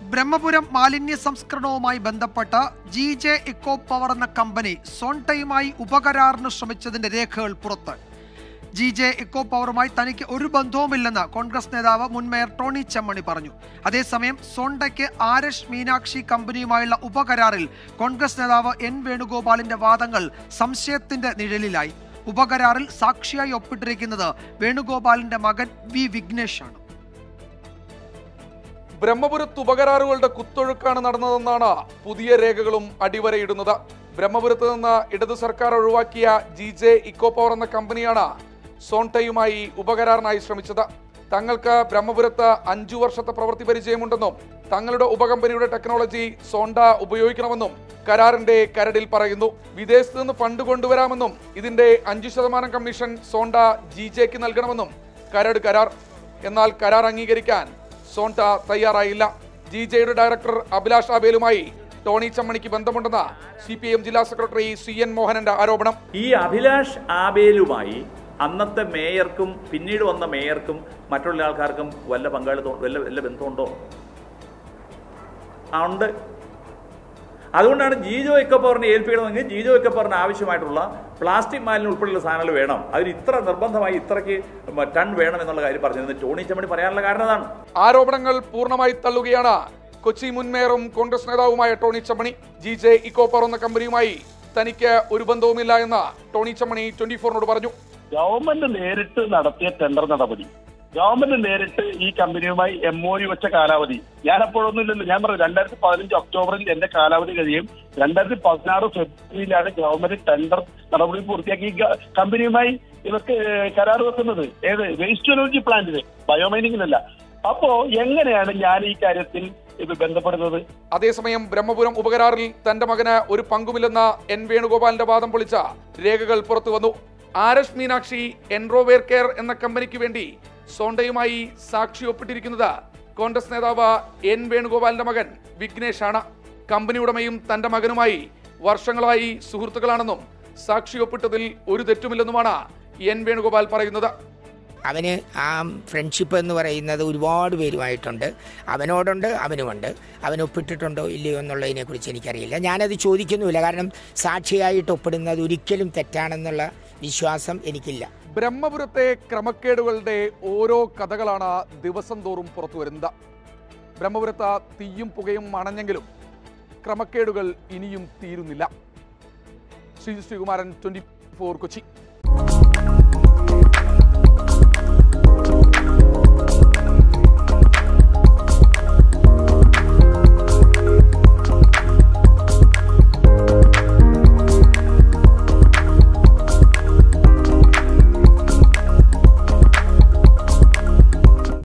ബ്രഹ്മപുരം മാലിന്യ സംസ്കരണവുമായി ബന്ധപ്പെട്ട് ജി ജെ ഇക്കോ പവർ എന്ന കമ്പനി സോൺടയുമായി ഉപകരാറിന് ശ്രമിച്ചതിന്റെ രേഖകൾ പുറത്ത് ജി ജെ ഇക്കോ പവറുമായി തനിക്ക് ഒരു ബന്ധവുമില്ലെന്ന് കോൺഗ്രസ് നേതാവ് മുൻ മേയർ ടോണി ചെമ്മണി പറഞ്ഞു അതേസമയം സോണ്ടയ്ക്ക് ആരഷ് മീനാക്ഷി കമ്പനിയുമായുള്ള ഉപകരാറിൽ കോൺഗ്രസ് നേതാവ് എൻ വേണുഗോപാലിന്റെ വാദങ്ങൾ സംശയത്തിന്റെ നിഴലിലായി ഉപകരാറിൽ സാക്ഷിയായി ഒപ്പിട്ടിരിക്കുന്നത് വേണുഗോപാലിന്റെ മകൻ വി വിഘ്നേഷാണ് ബ്രഹ്മപുരത്ത് ഉപകരാറുകളുടെ കുത്തൊഴുക്കാണ് നടന്നതെന്നാണ് പുതിയ രേഖകളും അടിവരയിടുന്നത് ബ്രഹ്മപുരത്ത് നിന്ന് ഇടതു സർക്കാർ ഒഴിവാക്കിയ ജി ജെ ഇക്കോ പവർ എന്ന കമ്പനിയാണ് സോൺടയുമായി ഉപകരാറിനായി ശ്രമിച്ചത് തങ്ങൾക്ക് ബ്രഹ്മപുരത്ത് അഞ്ചു വർഷത്തെ പ്രവൃത്തി പരിചയമുണ്ടെന്നും തങ്ങളുടെ ഉപകമ്പനിയുടെ ടെക്നോളജി സോണ്ട ഉപയോഗിക്കണമെന്നും കരാറിന്റെ കരടിൽ പറയുന്നു വിദേശത്ത് നിന്ന് ഫണ്ട് കൊണ്ടുവരാമെന്നും ഇതിന്റെ അഞ്ചു ശതമാനം കമ്മീഷൻ സോണ്ട ജി ജെക്ക് നൽകണമെന്നും കരട് കരാർ എന്നാൽ കരാർ അംഗീകരിക്കാൻ സോണ്ട തയ്യാറായില്ല ജി ജെയുടെ ഡയറക്ടർ അഭിലാഷ് ആബേലുമായി ടോണി ചമ്മണിക്ക് ബന്ധമുണ്ടെന്ന സി പി എം ജില്ലാ സെക്രട്ടറി സി എൻ മോഹനന്റെ ആരോപണം ഈ അഭിലാഷ് ആബേലുമായി അന്നത്തെ മേയർക്കും പിന്നീട് വന്ന മേയർക്കും മറ്റുള്ള ആൾക്കാർക്കും വല്ല പങ്കാളിത്തം വല്ല വല്ല ബന്ധമുണ്ടോ ആ ഉണ്ട് അതുകൊണ്ടാണ് ജീജോ എക്കപ്പവറിനെ ഏൽപ്പിക്കണമെങ്കിൽ ജീജോ എക്കപ്പവറിന് ആവശ്യമായിട്ടുള്ള പ്ലാസ്റ്റിക് മാലിന്യം ഉൾപ്പെടെയുള്ള സാധനങ്ങൾ വേണം അതിന് ഇത്ര നിർബന്ധമായി ഇത്രയ്ക്ക് ടൺ വേണം എന്നുള്ള കാര്യം പറഞ്ഞിരുന്നത് ടോണി ചമ്മണി പറയാനുള്ള കാരണം അതാണ് ആരോപണങ്ങൾ പൂർണ്ണമായി തള്ളുകയാണ് കൊച്ചി മുൻ മേയറും കോൺഗ്രസ് നേതാവുമായ Tony Chammany G J eco power എന്ന കമ്പനിയുമായി തനിക്ക് ഒരു ബന്ധവുമില്ല എന്ന് ടോണി ചമ്മണി ട്വന്റി ഫോറിനോട് പറഞ്ഞു ഗവൺമെന്റ് നേരിട്ട് നടത്തിയ ടെൻഡർ നടപടി ഗവൺമെന്റ് നേരിട്ട് ഈ കമ്പനിയുമായി എം ഒ വെച്ച കാലാവധി ഞാൻ അപ്പോഴൊന്നും ഇല്ലല്ലോ ഞാൻ പറഞ്ഞു രണ്ടായിരത്തി പതിനഞ്ച് ഒക്ടോബറിൽ എന്റെ കാലാവധി കഴിയും രണ്ടായിരത്തി പതിനാറ് ഫെബ്രുവരിയിലാണ് ഗവൺമെന്റ് ടെൻഡർ നടപടി പൂർത്തിയാക്കി ഈ ഗ- കമ്പനിയുമായി ഇവർക്ക് കരാർ വെക്കുന്നത് ഏത് വേസ്റ്റ് എനർജി പ്ലാന്റിന് ബയോമൈനിങ്ങിനല്ല അപ്പോ എങ്ങനെയാണ് ഞാൻ ഈ കാര്യത്തിൽ ഇത് ബന്ധപ്പെടുന്നത് അതേസമയം ബ്രഹ്മപുരം ഉപകരാറിൽ തന്റെ മകന് ഒരു പങ്കുമില്ലെന്ന എൻ വേണുഗോപാലിന്റെ വാദം പൊളിച്ച രേഖകൾ പുറത്തു വന്നു R S Meenakshi enviro care എന്ന കമ്പനിക്ക് വേണ്ടി സോണ്ടയുമായി സാക്ഷി ഒപ്പിട്ടിരിക്കുന്നത് കോൺഗ്രസ് നേതാവ് എൻ വേണുഗോപാലിന്റെ മകൻ വിഘ്നേഷ് ആണ് കമ്പനി ഉടമയും തന്റെ മകനുമായി വർഷങ്ങളായി സുഹൃത്തുക്കളാണെന്നും സാക്ഷി ഒപ്പിട്ടതിൽ ഒരു തെറ്റുമില്ലെന്നുമാണ് എൻ വേണുഗോപാൽ പറയുന്നത് അവന് ആ ഫ്രണ്ട്ഷിപ്പ് എന്ന് പറയുന്നത് ഒരുപാട് പേരുമായിട്ടുണ്ട് അവനോടുണ്ട് അവനുമുണ്ട് അവൻ ഒപ്പിട്ടിട്ടുണ്ടോ ഇല്ലയോ എന്നുള്ളതിനെക്കുറിച്ച് എനിക്കറിയില്ല ഞാനത് ചോദിക്കുന്നുമില്ല കാരണം സാക്ഷിയായിട്ട് ഒപ്പിടുന്നത് ഒരിക്കലും തെറ്റാണെന്നുള്ള വിശ്വാസം എനിക്കില്ല ബ്രഹ്മപുരത്തെ ക്രമക്കേടുകളുടെ ഓരോ കഥകളാണ് ദിവസം തോറും പുറത്തു വരുന്നത് ബ്രഹ്മപുരത്ത് തീയും പുകയും അണഞ്ഞെങ്കിലും ക്രമക്കേടുകൾ ഇനിയും തീരുന്നില്ല ശ്രീ ശ്രീകുമാരൻ ട്വന്റി ഫോർ കൊച്ചി